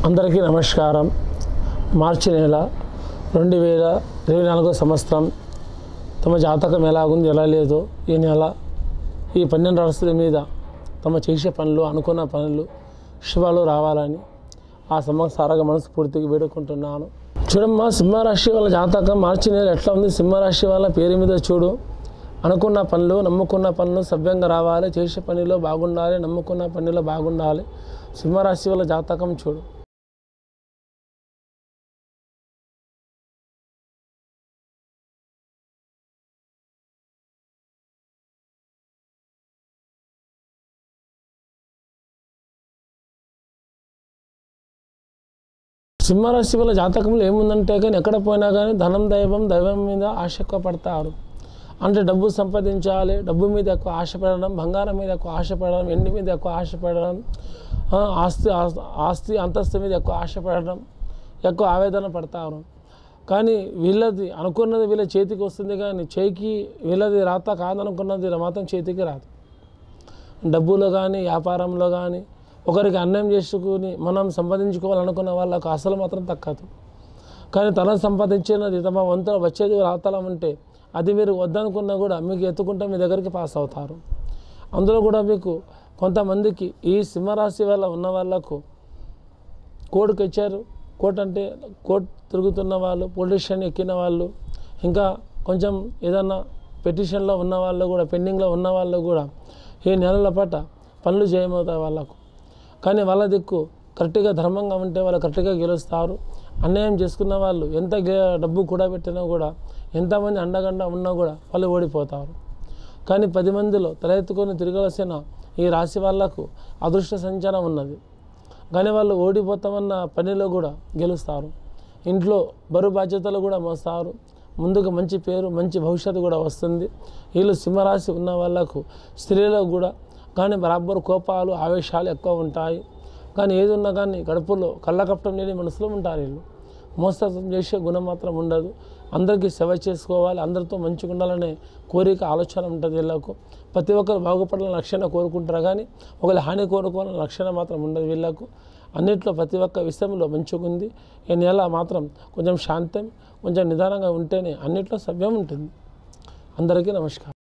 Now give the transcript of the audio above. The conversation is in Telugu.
అందరికీ నమస్కారం మార్చి నెల రెండు వేల ఇరవై నాలుగో సంవత్సరం తమ జాతకం ఎలాగుంది ఎలా లేదో ఈ నెల ఈ పన్నెండు రాశుల మీద తమ చేసే పనులు అనుకున్న పనులు శుభాలు రావాలని ఆ సంవత్సరాగా మనస్ఫూర్తిగా వేడుకుంటున్నాను చూడమ్మా సింహరాశి వాళ్ళ జాతకం మార్చి నెల ఎట్లా ఉంది సింహరాశి వాళ్ళ పేరు మీద చూడు అనుకున్న పనులు నమ్ముకున్న పనులు సవ్యంగా రావాలి చేసే పనిలో బాగుండాలి నమ్ముకున్న పనిలో బాగుండాలి సింహరాశి వాళ్ళ జాతకం చూడు సింహరాశి వాళ్ళ జాతకంలో ఏముందంటే కానీ ఎక్కడ పోయినా కానీ ధనం దైవం దైవం మీద ఆశ ఎక్కువ పడతారు అంటే డబ్బు సంపాదించాలి డబ్బు మీద ఎక్కువ ఆశపడడం బంగారం మీద ఎక్కువ ఆశపడడం ఎండి మీద ఎక్కువ ఆశపడడం ఆ, ఆస్తి ఆస్- ఆస్తి అంతస్తు మీద ఎక్కువ ఆశపడడం ఎక్కువ ఆవేదన పడతారు కానీ వీళ్ళది అనుకున్నది వీళ్ళ చేతికి వస్తుంది కానీ చేయికి వీళ్ళది రాత కాదనుకున్నది మాత్రం చేతికి రాదు డబ్బులో కానీ వ్యాపారంలో కానీ ఒకరికి అన్యాయం చేసుకుని మనం సంపాదించుకోవాలనుకున్న వాళ్ళకు అసలు మాత్రం తక్కదు కానీ తన సంపాదించినది తమ వంతు వచ్చేది రాతలం ఉంటే అది మీరు వద్దనుకున్నా కూడా మీకు ఎత్తుకుంటే మీ దగ్గరికి పాస్ అవుతారు అందులో కూడా మీకు కొంతమందికి ఈ సింహరాశి వల్ల ఉన్న వాళ్ళకు కోర్టుకు వచ్చారు కోర్టు అంటే కోర్టు తిరుగుతున్న వాళ్ళు పోలీస్ స్టేషన్ ఎక్కిన వాళ్ళు ఇంకా కొంచెం ఏదన్నా పెటిషన్లో ఉన్న వాళ్ళు కూడా పెండింగ్లో ఉన్న వాళ్ళు కూడా ఈ నెలల పాట పనులు చేయమవుతాయి వాళ్ళకు కానీ వాళ్ళ దిక్కు కరెక్ట్గా ధర్మంగా ఉంటే వాళ్ళు కరెక్ట్గా గెలుస్తారు అన్యాయం చేసుకున్న వాళ్ళు ఎంత గె- డబ్బు కూడా పెట్టినా కూడా ఎంతమంది అండగండ ఉన్నా కూడా వాళ్ళు ఓడిపోతారు కానీ పది మందిలో తలెత్తుకొని తిరగవలసిన ఈ రాశి వాళ్లకు అదృష్ట సంచారం ఉన్నది కానీ వాళ్ళు ఓడిపోతామన్న పనిలో కూడా గెలుస్తారు ఇంట్లో బరువు బాధ్యతలు కూడా మోస్తారు ముందుకు మంచి పేరు మంచి భవిష్యత్తు కూడా వస్తుంది వీళ్ళు సింహరాశి ఉన్న వాళ్ళకు స్త్రీలకు కూడా కానీ బరాబర్ కోపాలు ఆవేశాలు ఎక్కువ ఉంటాయి కానీ ఏది ఉన్నా కానీ గడుపులో కళ్ళకప్పటం లేని మనసులో ఉంటారు వీళ్ళు మోస్తత్వం చేసే గుణం మాత్రం ఉండదు అందరికీ సేవ చేసుకోవాలి అందరితో మంచిగా ఉండాలనే కోరిక ఆలోచన ఉంటుంది వీళ్ళకు ప్రతి ఒక్కరు బాగుపడాలని లక్ష్యాన్ని కోరుకుంటారు కానీ ఒకవేళ హాని కోరుకోవాలని లక్ష్యాన్ని మాత్రం ఉండదు వీళ్ళకు అన్నిట్లో ప్రతి ఒక్క విషయంలో మంచిగా ఉంది ఈ నెల మాత్రం కొంచెం శాంతం కొంచెం నిదానంగా ఉంటేనే అన్నిట్లో సభ్యం ఉంటుంది అందరికీ నమస్కారం